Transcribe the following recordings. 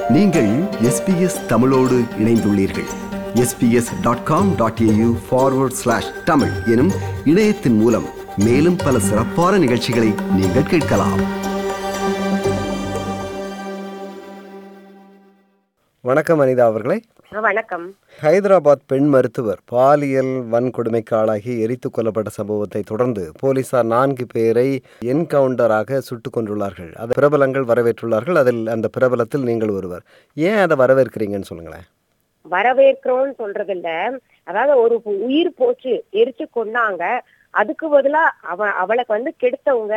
நீங்கள் எஸ்பிஎஸ் தமிழோடு இணைந்துள்ளீர்கள் SBS dot com dot AU forward slash Tamil எனும் இணையத்தின் மூலம் மேலும் பல சிறப்பான நிகழ்ச்சிகளை நீங்கள் கேட்கலாம் வணக்கம் அனிதா அவர்களே ஆ, வணக்கம் ஹைதராபாத் பெண் மருத்துவர் பாலியல் வன்கொடுமைக்கு ஆளாகி எரித்து கொல்லப்பட்ட சம்பவத்தை தொடர்ந்து போலீசார் நான்கு பேரை என்கவுண்டராக சுட்டுக் கொண்டுள்ளார்கள் அது பிரபலங்கள் வரவேற்றுள்ளார்கள் அதில் அந்த பிரபலத்தில் நீங்கள் ஒருவர் ஏன் அதை வரவேற்கிறீங்கன்னு சொல்லுங்களேன் வரவேற்கிறோம்னு சொல்றது இல்ல அதாவது ஒரு பு- உயிர் போச்சு எரிச்சு கொண்டாங்க அதுக்கு பதிலா அவ அவளுக்கு வந்து கெடுத்தவங்க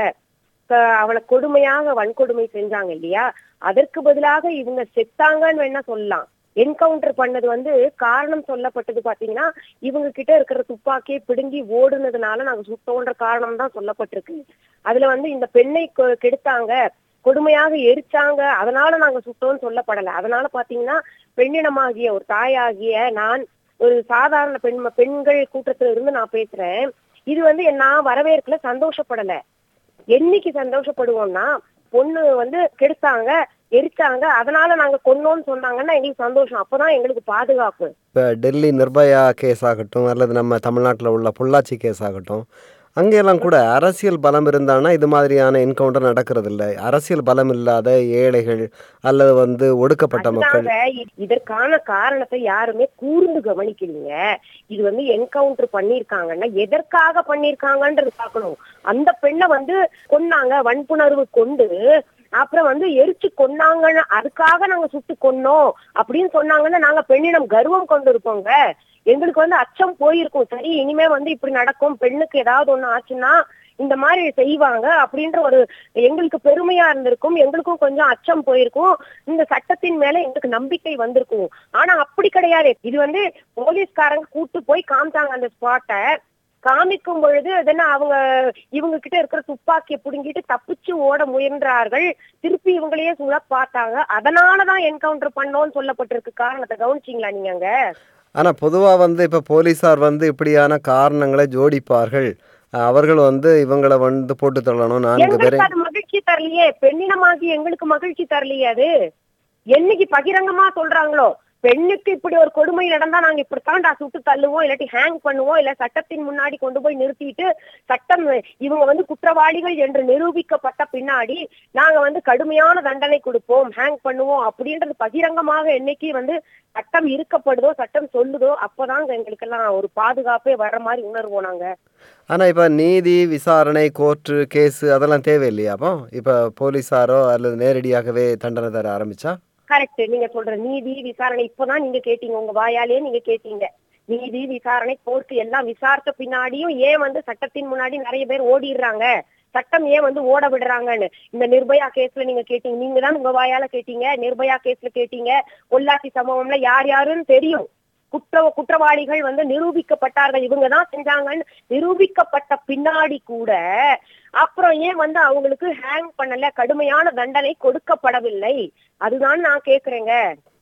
க- அவளை கொடுமையாக வன்கொடுமை செஞ்சாங்க இல்லையா அதற்கு பதிலாக இவங்க செத்தாங்கன்னு வேணா சொல்லலாம் என்கவுண்டர் பண்ணது வந்து காரணம் சொல்லப்பட்டது பாத்தீங்கன்னா இவங்க கிட்ட இருக்கிற துப்பாக்கியை பிடுங்கி ஓடுனதுனால நாங்க சுட்டோன்ற காரணம் தான் சொல்லப்பட்டிருக்கு அதுல வந்து இந்த பெண்ணை கொ- கெடுத்தாங்க கொடுமையாக எரிச்சாங்க அதனால நாங்க சுட்டோம்னு சொல்லப்படல அதனால பாத்தீங்கன்னா பெண்ணினமாகிய ஒரு தாயாகிய நான் ஒரு சாதாரண பெண் பெண்கள் கூட்டத்துல இருந்து நான் பேசுறேன் இது வந்து நான் வரவேற்கல சந்தோஷப்படல என்னைக்கு சந்தோஷப்படுவோம்னா பொண்ணு வந்து கெடுத்தாங்க எரிச்சாங்க அதனால நாங்க கொன்னோம்னு சொன்னாங்கன்னா எங்களுக்கு சந்தோஷம் அப்பதான் எங்களுக்கு பாதுகாப்பு இப்போ டெல்லி நிர்பயா கேஸ் ஆகட்டும் அல்லது நம்ம தமிழ்நாட்டில் உள்ள பொள்ளாச்சி கேஸ் ஆகட்டும் அங்கெல்லாம் கூட அரசியல் பலம் இருந்தானா இது மாதிரியான என்கவுண்டர் நடக்கிறது இல்லை அரசியல் பலம் இல்லாத ஏழைகள் அல்லது வந்து ஒடுக்கப்பட்ட மக்கள் அதுதாங்க இ- இதற்கான காரணத்தை யாருமே கூர்ந்து கவனிக்கலீங்க இது வந்து என்கவுண்டர் பண்ணிருக்காங்கன்னா எதற்காக பண்ணிருக்காங்கன்றது பார்க்கணும் அந்த பெண்ணை வந்து கொன்னாங்க வன்புணர்வு கொண்டு அப்புறம் வந்து எரிச்சு கொன்னாங்கன்னு அதுக்காக நாங்க சுட்டு கொன்னோம் அப்படின்னு சொன்னாங்கன்னா நாங்க பெண்ணிடம் கர்வம் கொண்டு இருப்போங்க எங்களுக்கு வந்து அச்சம் போயிருக்கும் சரி இனிமே வந்து இப்படி நடக்கும் பெண்ணுக்கு ஏதாவது ஒண்ணு ஆச்சுன்னா இந்த மாதிரி செய்வாங்க அப்படின்ற ஒரு எங்களுக்கு பெருமையா இருந்திருக்கும் எங்களுக்கும் கொஞ்சம் அச்சம் போயிருக்கும் இந்த சட்டத்தின் மேல எங்களுக்கு நம்பிக்கை வந்திருக்கும் ஆனா அப்படி கிடையாது இது வந்து போலீஸ்காரங்க கூட்டு போய் காமிச்சாங்க அந்த ஸ்பாட்டை காமிக்கும் பொழுது அதென்ன அவங்க இவங்க கிட்ட இருக்கிற துப்பாக்கியை புடுங்கிட்டு தப்பிச்சு ஓட முயன்றார்கள் திருப்பி இவங்களையே சுட பார்த்தாங்க அதனாலதான் என்கவுண்டர் பண்ணோம்னு சொல்லப்பட்டிருக்கு காரணத்தை கவனிச்சீங்களா நீங்க அங்க ஆனால் பொதுவாக வந்து இப்போ போலீஸார் வந்து இப்படியான காரணங்களை ஜோடிப்பார்கள் அஹ் அவர்கள் வந்து இவங்களை வந்து போட்டு தள்ளணும் நான்கு பேரை எங்களுக்கு அது மகிழ்ச்சி தரலையே பெண்ணினமாகி எங்களுக்கு மகிழ்ச்சி தரலையே அது என்னைக்கு பகிரங்கமா சொல்றாங்களோ பெண்ணுக்கு இப்படி ஒரு கொடுமை நடந்தா நாங்க இப்படித்தான்டா சுட்டு தள்ளுவோம் இல்லாட்டி ஹேங் பண்ணுவோம் இல்ல சட்டத்தின் முன்னாடி கொண்டு போய் நிறுத்திட்டு சட்டம் இவங்க வந்து குற்றவாளிகள் என்று நிரூபிக்கப்பட்ட பின்னாடி நாங்க வந்து கடுமையான தண்டனை கொடுப்போம் ஹேங் பண்ணுவோம் அப்படின்றது பகிரங்கமாக என்னைக்கு வந்து சட்டம் இருக்கப்படுதோ சட்டம் சொல்லுதோ அப்பதாங்க எங்களுக்கெல்லாம் ஒரு பாதுகாப்பே வர மாதிரி உணர்வோம் நாங்க ஆனால் இப்போ நீதி விசாரணை கோர்ட்டு கேஸு அதெல்லாம் தேவையில்லையா அப்போ இப்போ போலீஸாரோ அல்லது நேரடியாகவே தண்டனை தர ஆரம்பிச்சா கரெக்ட் நீங்க சொல்ற நீதி விசாரணை இப்பதான் நீங்க கேட்டீங்க உங்க வாயாலே நீங்க கேட்டீங்க நீதி விசாரணை கோர்ட்டு எல்லாம் விசாரித்த பின்னாடியும் ஏன் வந்து சட்டத்தின் முன்னாடி நிறைய பேர் ஓடிடுறாங்க சட்டம் ஏன் வந்து ஓட விடுறாங்கன்னு இந்த நிர்பயா கேஸ்ல நீங்க கேட்டீங்க நீங்க தான் உங்க வாயால கேட்டீங்க நிர்பயா கேஸ்ல கேட்டீங்க பொள்ளாச்சி சம்பவம்ல யார் யாருன்னு தெரியும் குற்ற குற்றவாளிகள் வந்து நிரூபிக்கப்பட்டார்கள் இவங்க தான் செஞ்சாங்கன்னு நிரூபிக்கப்பட்ட பின்னாடி கூட அப்புறம் ஏன் வந்து அவங்களுக்கு ஹேங் பண்ணல கடுமையான தண்டனை கொடுக்கப்படவில்லை அதுதான் நான் கேக்குறேங்க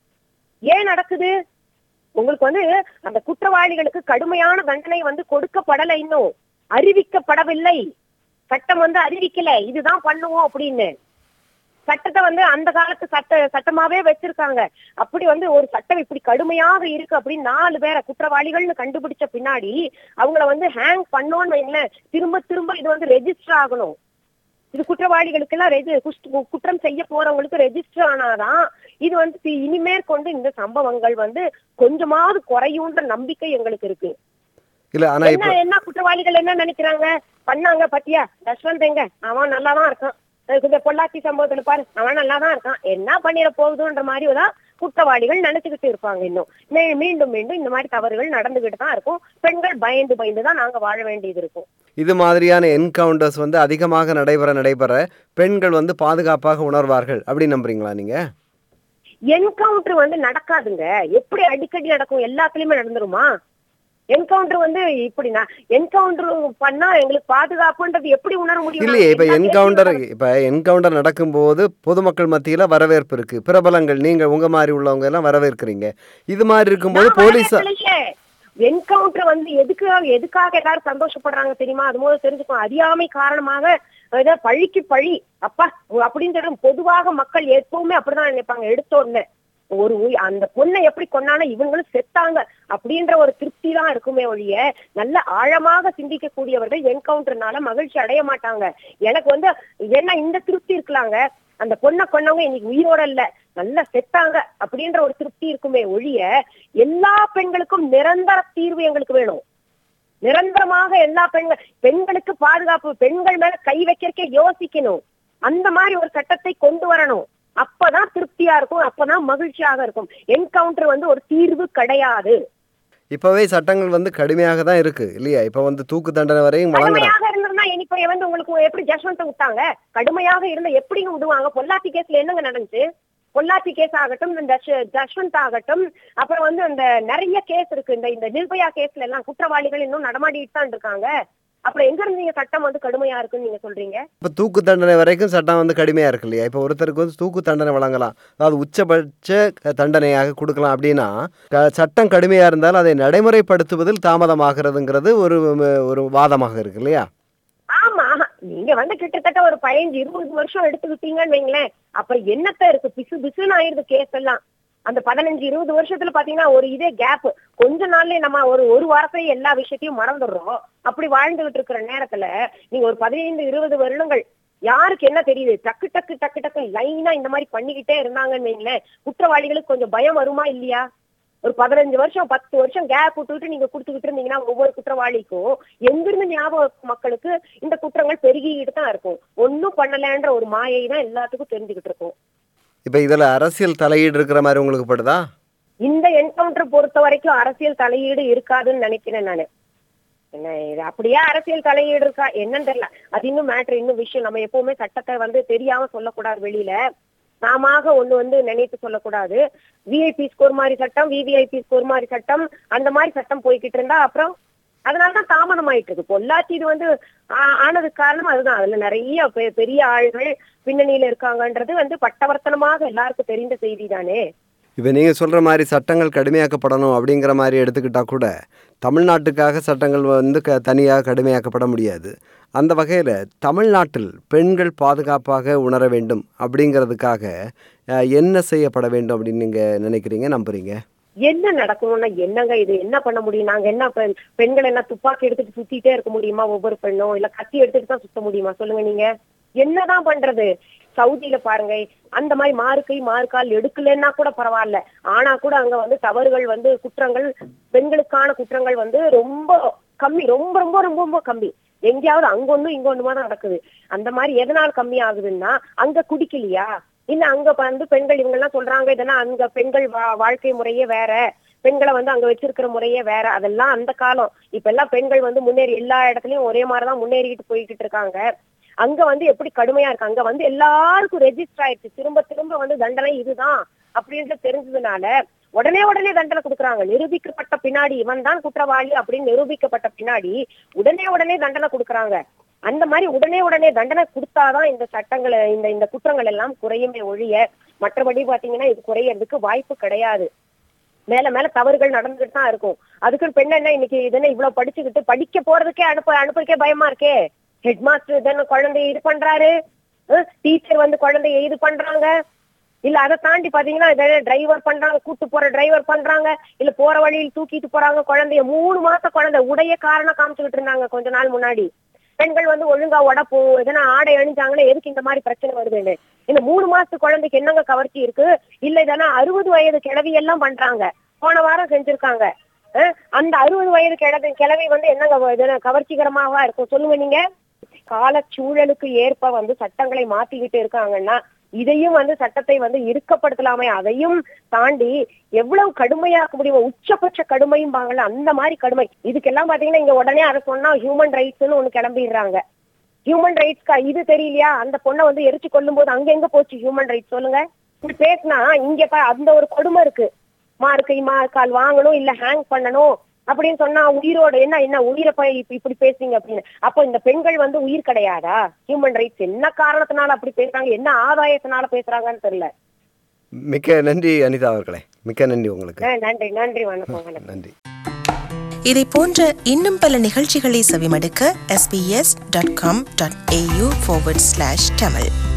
ஏன் நடக்குது உங்களுக்கு வந்து அந்த குற்றவாளிகளுக்கு கடுமையான தண்டனை வந்து கொடுக்கப்படலை இன்னும் அறிவிக்கப்படவில்லை சட்டம் வந்து அறிவிக்கல இதுதான் பண்ணுவோம் அப்படின்னு சட்டத்தை வந்து அந்த காலத்து சட்ட சட்டமாவே வச்சிருக்காங்க அப்படி வந்து ஒரு சட்டம் இப்படி கடுமையாக இருக்கு அப்படின்னு நாலு பேரை குற்றவாளிகள்னு கண்டுபிடிச்ச பின்னாடி அவங்கள வந்து ஹேங் பண்ணோன்னு வைங்களேன் திரும்ப திரும்ப இது வந்து ரெஜிஸ்டர் ஆகணும் இது குற்றவாளிகளுக்கு எல்லாம் ரெஜி குஷ்ட- குற்றம் செய்ய போறவங்களுக்கு ரெஜிஸ்டர் ஆனாதான் இது வந்து தி- இனிமேற் கொண்டு இந்த சம்பவங்கள் வந்து கொஞ்சமாவது குறையுன்ற நம்பிக்கை எங்களுக்கு இருக்கு இல்லை ஆனால் இப்போ என்ன என்ன குற்றவாளிகள் என்ன நினைக்கிறாங்க பண்ணாங்க பத்தியா தஷ்வந்த் எங்க அவன் நல்லா தான் இருக்கான் அதுக்கு இந்த பொள்ளாச்சி சம்பவத்துல பாரு அவன் நல்லா தான் இருக்கான் என்ன பண்ணிட போகுதுன்ற மாதிரி தான் குற்றவாளிகள் நினைச்சுக்கிட்டு இருப்பாங்க இன்னும் மீ- மீண்டும் மீண்டும் இந்த மாதிரி தவறுகள் நடந்துகிட்டு தான் இருக்கும் பெண்கள் பயந்து பயந்து தான் நாங்க வாழ வேண்டியது இருக்கும் இது மாதிரியான என்கவுண்டர்ஸ் வந்து அதிகமாக நடைபெற நடைபெற பெண்கள் வந்து பாதுகாப்பாக உணர்வார்கள் அப்படி நம்புறீங்களா நீங்கள் என்கவுண்டர் வந்து நடக்காதுங்க எப்படி அடிக்கடி நடக்கும் எல்லாத்துலயுமே நடந்துருமா என்கவுண்டர் வந்து இப்படினா என்கவுண்டர் பண்ணா எங்களுக்கு பாதுகாப்புன்றது எப்படி உணர முடியும் இல்லையே இப்போ எல்லா என்கவுண்டர் கேஸ்லயும் இப்போ என்கவுண்டர் நடக்கும்போது பொதுமக்கள் மத்தியில் வரவேற்பு இருக்கு பிரபலங்கள் நீங்கள் உங்கள் மாதிரி உள்ளவங்க எல்லாம் வரவேற்கிறீங்க இது மாதிரி இருக்கும்போது நான் போலீஸ் வரவேற்கலையே. என்கவுண்டர் வந்து எதுக்காக எதுக்காக எல்லாரும் சந்தோஷப்படுறாங்க தெரியுமா அது போது தெரிஞ்சுக்கணும் அறியாமை காரணமாக ஏதோ பழிக்கு பழி அப்பா அப்படின்னு சொல்லி பொதுவாக மக்கள் எப்பவுமே அப்படிதான் நினைப்பாங்க எடுத்த உடனே ஒரு உயி- அந்த பொண்ணை எப்படி கொண்டானா இவங்களும் செத்தாங்க அப்படின்ற ஒரு திருப்தி தான் இருக்குமே ஒழிய நல்ல ஆழமாக சிந்திக்கக்கூடியவர்கள் என்கவுண்டர்னால மகிழ்ச்சி அடைய மாட்டாங்க எனக்கு வந்து என்ன இந்த திருப்தி இருக்கலாங்க அந்த பொண்ணை கொன்னவங்க இன்னைக்கு உயிரோட இல்ல நல்லா செத்தாங்க அப்படின்ற ஒரு திருப்தி இருக்குமே ஒழிய எல்லா பெண்களுக்கும் நிரந்தர தீர்வு எங்களுக்கு வேணும் நிரந்தரமாக எல்லா பெண்கள் பெண்களுக்கு பாதுகாப்பு பெண்கள் மேல கை வைக்கிறக்கே யோசிக்கணும் அந்த மாதிரி ஒரு சட்டத்தை கொண்டு வரணும் அப்பதான் திருப்தியா இருக்கும் அப்பதான் மகிழ்ச்சியாக இருக்கும் என்கவுண்டர் வந்து ஒரு தீர்வு கிடையாது இப்போவே சட்டங்கள் வந்து கடுமையாக தான் இருக்கு இல்லையா இப்போ வந்து தூக்கு தண்டனை வரையும் வழங்குறாங்க கடுமையாக இருந்திருந்தா இப்ப வந்து உங்களுக்கு எப்படி ஜட்மெண்ட் விட்டாங்க கடுமையாக இருந்தா எப்படிங்க விடுவாங்க பொள்ளாச்சி கேஸ்ல என்னங்க நடந்துச்சு பொள்ளாச்சி கேஸ் ஆகட்டும் இந்த ஜஸ்வந்த் ஆகட்டும் அப்புறம் வந்து இந்த நிறைய கேஸ் இருக்கு இந்த இந்த நிர்பயா கேஸ்ல எல்லாம் குற்றவாளிகள் இன்னும் நடமாடிட்டு தான் இருக்காங்க அப்புறம் எங்க இருந்து நீங்க சட்டம் வந்து கடுமையா இருக்குன்னு நீங்க சொல்றீங்க இப்போ தூக்கு தண்டனை வரைக்கும் சட்டம் வந்து கடுமையாக இருக்கு இல்லையா இப்போ ஒருத்தருக்கு வந்து தூக்கு தண்டனை வழங்கலாம் அதாவது உச்சபட்ச தண்டனையாக கொடுக்கலாம் அப்படின்னா க- சட்டம் கடுமையாக இருந்தால் அதை நடைமுறைப்படுத்துவதில் தாமதமாகிறதுங்கிறது ஒரு ஒரு வாதமாக இருக்கு இல்லையா ஆமா நீங்க வந்து கிட்டத்தட்ட ஒரு பதினஞ்சு இருபது வருஷம் எடுத்துக்கிட்டீங்கன்னு வைங்களேன் அப்புறம் என்னத்த இருக்கு பிசு பிசுன்னு ஆயிருது கேஸ் எல்லாம் அந்த பதினஞ்சு இருபது வருஷத்துல பாத்தீங்கன்னா ஒரு இதே கேப் கொஞ்ச நாள்லயே நம்ம ஒரு ஒரு வாரத்தையும் எல்லா விஷயத்தையும் மறந்துடுறோம் அப்படி வாழ்ந்துகிட்டு இருக்கிற நேரத்துல நீங்க ஒரு பதினைந்து இருபது வருடங்கள் யாருக்கு என்ன தெரியுது டக்கு டக்கு டக்கு டக்கு லைனா இந்த மாதிரி பண்ணிக்கிட்டே இருந்தாங்கன்னு வைங்களேன் குற்றவாளிகளுக்கு கொஞ்சம் பயம் வருமா இல்லையா ஒரு பதினஞ்சு வருஷம் பத்து வருஷம் கேப் விட்டுட்டு நீங்க கொடுத்துக்கிட்டு இருந்தீங்கன்னா ஒவ்வொரு குற்றவாளிக்கும் எங்கிருந்து ஞாபகம் இருக்கும் மக்களுக்கு இந்த குற்றங்கள் பெருகிக்கிட்டு தான் இருக்கும் ஒண்ணும் பண்ணலன்ற ஒரு மாயை தான் எல்லாத்துக்கும் தெரிஞ்சுக்கிட்டு இருக்கும் இப்போ இதில் அரசியல் தலையீடு இருக்கிற மாதிரி உங்களுக்கு படுதா இந்த என்கவுண்டர் பொறுத்த வரைக்கும் அரசியல் தலையீடு இருக்காதுன்னு நினைக்கிறேன் நானு என்ன இது அப்படியே அரசியல் தலையீடு இருக்கா என்னன்னு தெரியல அது இன்னும் மேட்ரு இன்னும் விஷயம் நம்ம எப்பவுமே சட்டத்தை வந்து தெரியாம சொல்லக்கூடாது வெளியில நாமாக ஒண்ணு வந்து நினைத்து சொல்லக்கூடாது விஐபி ஸ்கோர் மாதிரி சட்டம் விவிஐபி ஸ்கோர் மாதிரி சட்டம் அந்த மாதிரி சட்டம் போய்கிட்டு இருந்தா அப்புறம் அதனாலதான் தாமதம் ஆயிட்டு இருக்கு பொள்ளாச்சி இது வந்து ஆ- ஆனதுக்கு காரணம் அதுதான் அதுல நிறைய பெ- பெரிய ஆள்கள் பின்னணியில இருக்காங்கன்றது வந்து பட்டவர்த்தனமாக எல்லாருக்கும் தெரிந்த செய்தி தானே இப்போ நீங்கள் சொல்கிற மாதிரி சட்டங்கள் கடுமையாக்கப்படணும் அப்படிங்கிற மாதிரி எடுத்துக்கிட்டால் கூட தமிழ்நாட்டுக்காக சட்டங்கள் வந்து க தனியாக கடுமையாக்கப்பட முடியாது அந்த வகையில் தமிழ்நாட்டில் பெண்கள் பாதுகாப்பாக உணர வேண்டும் அப்படிங்கிறதுக்காக அஹ், என்ன செய்யப்பட வேண்டும் அப்படின்னு நீங்கள் நினைக்கிறீங்க நம்புறீங்க என்ன நடக்கணும்னா என்னங்க இது என்ன பண்ண முடியும் நாங்க என்ன பெண் பெண்கள் என்ன துப்பாக்கி எடுத்துட்டு சுத்திட்டே இருக்க முடியுமா ஒவ்வொரு பெண்ணும் இல்ல கத்தி எடுத்துட்டு தான் சுத்த முடியுமா சொல்லுங்க நீங்க என்னதான் பண்றது சவுதியில பாருங்க அந்த மாதிரி மாறுக்கை மாறுக்கால் எடுக்கலன்னா கூட பரவாயில்ல ஆனா கூட அங்க வந்து தவறுகள் வந்து குற்றங்கள் பெண்களுக்கான குற்றங்கள் வந்து ரொம்ப கம்மி ரொம்ப ரொம்ப ரொம்ப ரொம்ப கம்மி எங்கேயாவது அங்க ஒண்ணும் இங்க ஒண்ணுமா தான் நடக்குது அந்த மாதிரி எதனால் கம்மி ஆகுதுன்னா அங்க குடிக்கலையா இல்ல அங்க வந்து பெண்கள் இவங்க எல்லாம் சொல்றாங்க இதெல்லாம் அங்க பெண்கள் வா- வாழ்க்கை முறையே வேற பெண்களை வந்து அங்க வச்சிருக்கிற முறையே வேற அதெல்லாம் அந்த காலம் இப்ப எல்லாம் பெண்கள் வந்து முன்னேறி எல்லா இடத்துலயும் ஒரே மாதிரிதான் முன்னேறிக்கிட்டு போய்கிட்டு இருக்காங்க அங்க வந்து எப்படி கடுமையா இருக்கு அங்க வந்து எல்லாருக்கும் ரெஜிஸ்டர் ஆயிடுச்சு திரும்ப திரும்ப வந்து தண்டனை இதுதான் அப்படின்ட்டு தெரிஞ்சதுனால உடனே உடனே தண்டனை கொடுக்குறாங்க நிரூபிக்கப்பட்ட பின்னாடி இவன் தான் குற்றவாளி அப்படின்னு நிரூபிக்கப்பட்ட பின்னாடி உடனே உடனே தண்டனை கொடுக்குறாங்க அந்த மாதிரி உடனே உடனே தண்டனை கொடுத்தாதான் இந்த சட்டங்களை இந்த இந்த குற்றங்கள் எல்லாம் குறையுமே ஒழிய மற்றபடி பாத்தீங்கன்னா இது குறையறதுக்கு வாய்ப்பு கிடையாது மேல மேல தவறுகள் நடந்துகிட்டு தான் இருக்கும் அதுக்கு பெண் என்ன இன்னைக்கு இதென்ன இவ்வளவு படிச்சுக்கிட்டு படிக்க போறதுக்கே அனுப்ப அனுப்புறதுக்கே பயமா இருக்கே ஹெட் மாஸ்டர் இதென்ன குழந்தைய இது பண்றாரு டீச்சர் வந்து குழந்தைய இது பண்றாங்க இல்ல அதை தாண்டி பாத்தீங்கன்னா டிரைவர் பண்றாங்க கூட்டு போற டிரைவர் பண்றாங்க இல்ல போற வழியில் தூக்கிட்டு போறாங்க குழந்தைய மூணு மாச குழந்தை உடைய காரணம் காமிச்சுக்கிட்டு இருந்தாங்க கொஞ்ச நாள் முன்னாடி பெண்கள் வந்து ஒழுங்கா உடப்போம் எதனா ஆடை அணிஞ்சாங்கன்னா எதுக்கு இந்த மாதிரி பிரச்சனை வருதுன்னு இந்த மூணு மாசத்து குழந்தைக்கு என்னங்க கவர்ச்சி இருக்கு இல்ல இதெல்லாம் அறுபது வயது கிழவி எல்லாம் பண்றாங்க போன வாரம் செஞ்சிருக்காங்க அஹ் அந்த அறுபது வயது கிழவி கிழவி வந்து என்னங்க வ- இதுனா கவர்ச்சிகரமாவா இருக்கும் சொல்லுங்க நீங்க காலச்சூழலுக்கு ஏற்ப வந்து சட்டங்களை மாத்திக்கிட்டு இருக்காங்கன்னா இதையும் வந்து சட்டத்தை வந்து இறுக்கப்படுத்தலாமே அதையும் தாண்டி எவ்வளவு கடுமையாக்க முடியுமோ உச்சபட்ச கடுமையும் பாங்கல அந்த மாதிரி கடுமை இதுக்கெல்லாம் பாத்தீங்கன்னா இங்க உடனே அதை சொன்னா ஹியூமன் ரைட்ஸ்னு ஒண்ணு கிளம்பிடுறாங்க ஹியூமன் ரைட்ஸ்க்கா இது தெரியலையா அந்த பொண்ணை வந்து எரிச்சு கொல்லும் போது அங்க எங்க போச்சு ஹியூமன் ரைட்ஸ் சொல்லுங்க இப்படி பேசினா இங்க பா- அந்த ஒரு கொடுமை இருக்கு மார்க்கை மார்க்கால் வாங்கணும் இல்ல ஹேங் பண்ணணும் அப்படின்னு சொன்னா உயிரோட என்ன என்ன உயிரை போய் இப்ப இப்படி பேசுறீங்க அப்படின்னு அப்போ இந்த பெண்கள் வந்து உயிர் கிடையாதா ஹியூமன் ரைட்ஸ் என்ன காரணத்தினால அப்படி பேசுறாங்க என்ன ஆதாயத்தினால பேசுறாங்கன்னு தெரியல மிக்க நன்றி அனிதா அவர்களே மிக்க நன்றி உங்களுக்கு அஹ் நன்றி நன்றி வணக்கம் வணக்கம் நன்றி இதை போன்ற இன்னும் பல நிகழ்ச்சிகளை செவிமடுக்க sbs.com.au forward slash tamil